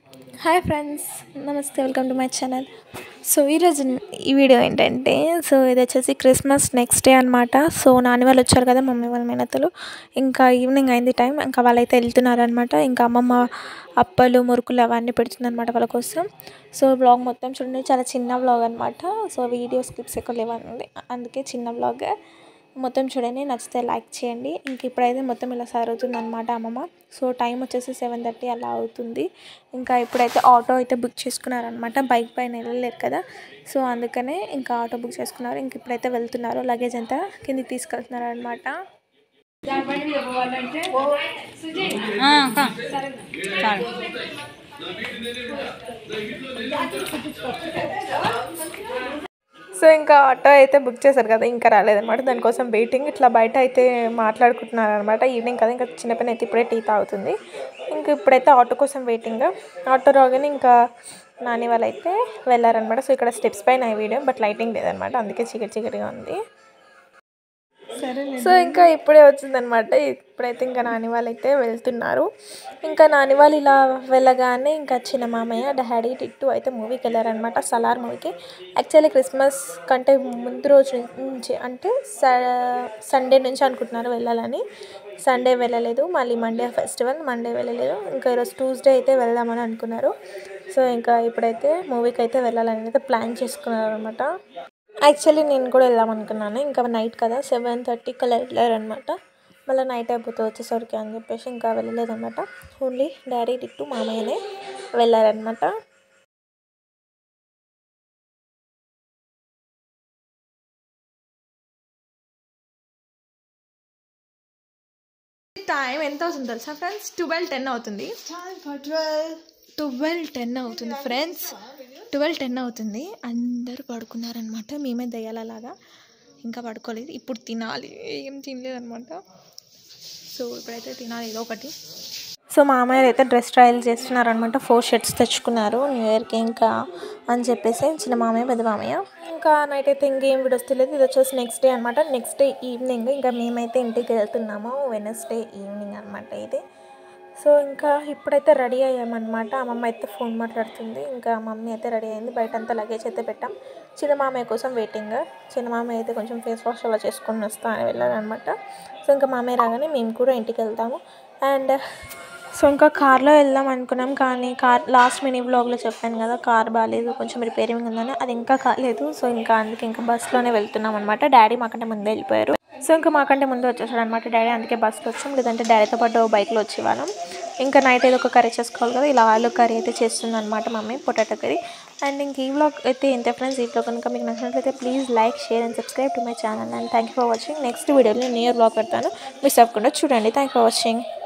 hi friends నమస్తే welcome to my channel so ఈరోజు ఈ వీడియో ఏంటంటే సో ఇది వచ్చేసి క్రిస్మస్ నెక్స్ట్ డే అనమాట సో నాని వాళ్ళు వచ్చారు కదా మమ్మీ వాళ్ళ మేనత్తలు ఇంకా ఈవినింగ్ అయింది టైం ఇంకా వాళ్ళైతే వెళ్తున్నారు అనమాట ఇంకా అమ్మమ్మ అప్పలు మురుకులు అవన్నీ పెడుతుందన్నమాట వాళ్ళ కోసం సో బ్లాగ్ మొత్తం చూడండి చాలా చిన్న బ్లాగ్ అనమాట సో వీడియో స్క్రిప్ట్స్ ఎక్కువ లేవనుంది అందుకే చిన్న బ్లాగ్ మొత్తం చూడండి నచ్చితే లైక్ చేయండి ఇంక ఇప్పుడైతే మొత్తం ఇలా సరుగుతుంది అనమాట అమ్మమ్మ సో టైం వచ్చేసి సెవెన్ థర్టీ అలా అవుతుంది ఇంకా ఇప్పుడైతే ఆటో అయితే బుక్ చేసుకున్నారనమాట బైక్ పైన వెళ్ళలేరు కదా సో అందుకనే ఇంకా ఆటో బుక్ చేసుకున్నారు ఇంక ఇప్పుడైతే వెళ్తున్నారు లగేజ్ అంతా కిందికి తీసుకెళ్తున్నారు అనమాట చాలు సో ఇంకా ఆటో అయితే బుక్ చేశారు కదా ఇంకా రాలేదన్నమాట దానికోసం వెయిటింగ్ ఇట్లా బయట అయితే మాట్లాడుకుంటున్నారు అనమాట ఈవినింగ్ కదా ఇంకా చిన్న పని అయితే ఇప్పుడే టీ తాగుతుంది ఇంకా ఇప్పుడైతే ఆటో కోసం వెయిటింగ్ ఆటో రాగానే ఇంకా నాని వాళ్ళు అయితే వెళ్ళారనమాట సో ఇక్కడ స్టెప్స్ పైన ఈ వీడియో బట్ లైటింగ్ లేదనమాట అందుకే చీకటి చీకటిగా ఉంది సో ఇంకా ఇప్పుడే వచ్చిందనమాట ఇప్పుడైతే ఇంకా నాని వాళ్ళు అయితే వెళ్తున్నారు ఇంకా నాని వాళ్ళు ఇలా వెళ్ళగానే ఇంకా చిన్న మామయ్య డాడీ టిట్టు అయితే మూవీకి వెళ్ళారనమాట సలార్ మూవీకి యాక్చువల్లీ క్రిస్మస్ కంటే ముందు రోజు నుంచి అంటే సండే నుంచి అనుకుంటున్నారు వెళ్ళాలని సండే వెళ్ళలేదు మళ్ళీ మండే ఫెస్టివల్ మండే వెళ్ళలేదు ఇంకా ఈరోజు ట్యూస్డే అయితే వెళ్దామని అనుకున్నారు సో ఇంకా ఇప్పుడైతే మూవీకి అయితే వెళ్ళాలని అయితే ప్లాన్ చేసుకున్నారు అనమాట యాక్చువల్లీ నేను కూడా వెళ్దాం అనుకున్నాను ఇంకా నైట్ కదా సెవెన్ థర్టీకి అలా వెళ్ళారనమాట మళ్ళీ నైట్ అయిపోతే వచ్చేసరికి అని చెప్పేసి ఇంకా వెళ్ళలేదన్నమాట ఓన్లీ డాడీ టిట్టు మామయ్యనే వెళ్ళారనమాట టైం ఎంత అవుతుంది తెలుసా ఫ్రెండ్స్ ట్వెల్వ్ టెన్ అవుతుంది ట్వెల్వ్ టెన్ అవుతుంది ఫ్రెండ్స్ ట్వెల్వ్ టెన్ అవుతుంది అందరూ పడుకున్నారనమాట మేమే దయ్యాలలాగా ఇంకా పడుకోలేదు ఇప్పుడు తినాలి ఏం తినలేదనమాట సో ఇప్పుడైతే తినాలి ఏదో ఒకటి సో మామయ్య అయితే డ్రెస్ ట్రయల్ చేస్తున్నారనమాట ఫోర్ షర్ట్స్ తెచ్చుకున్నారు న్యూ ఇయర్కి ఇంకా అని చెప్పేసి చిన్న మామయ్య పెద్ద మామయ్య ఇంకా నైట్ అయితే ఇంకేం వీడియోస్ తెలియదు ఇది వచ్చేసి నెక్స్ట్ డే అనమాట నెక్స్ట్ డే ఈవినింగ్ ఇంకా మేమైతే ఇంటికి వెళ్తున్నాము వెనస్డే ఈవినింగ్ అనమాట ఇది సో ఇంకా ఇప్పుడైతే రెడీ అయ్యామన్నమాట అమ్మమ్మ అయితే ఫోన్ మాట్లాడుతుంది ఇంకా మమ్మీ అయితే రెడీ అయింది బయట అంతా లగేజ్ అయితే పెట్టాం చిన్న మామయ్య కోసం వెయిటింగ్ చిన్న మామయ్య అయితే కొంచెం ఫేస్ వాష్ అలా చేసుకొని వస్తా అని వెళ్ళారనమాట సో ఇంకా మామయ్య రాగానే మేము కూడా ఇంటికి వెళ్తాము అండ్ సో ఇంకా కార్లో వెళ్దాం అనుకున్నాం కానీ కార్ లాస్ట్ మినీ బ్లాగ్లో చెప్పాను కదా కార్ బాగాలేదు కొంచెం రిపేరింగ్ ఉందని అది ఇంకా కాలేదు సో ఇంకా అందుకే ఇంకా బస్లోనే వెళ్తున్నాం అనమాట డాడీ మాకంటే ముందే వెళ్ళిపోయారు సో ఇంకా మాకంటే ముందు వచ్చేసాడు అనమాట డాడీ అందుకే బస్లో వచ్చాం లేదంటే డాడీతో పాటు బైక్లో వచ్చేవాళ్ళం ఇంకా నైట్ ఏదో ఒక కర్రీ చేసుకోవాలి కదా ఇలా ఆలు కర్రీ అయితే చేస్తుంది అనమాట మమ్మీ పొటాటో కర్రీ అండ్ ఇంక ఈ వ్లాగ్ అయితే ఇంత ఫ్రెండ్స్ ఈ వ్లాగ్ కనుక మీకు నచ్చినట్లయితే please like share and subscribe to my channel and thank you for watching next వీడియోలో న్యూ ఇయర్ వ్లాగ్ పెడతాను మిస్ అవ్వకుండా చూడండి థ్యాంక్ ఫర్ వాచింగ్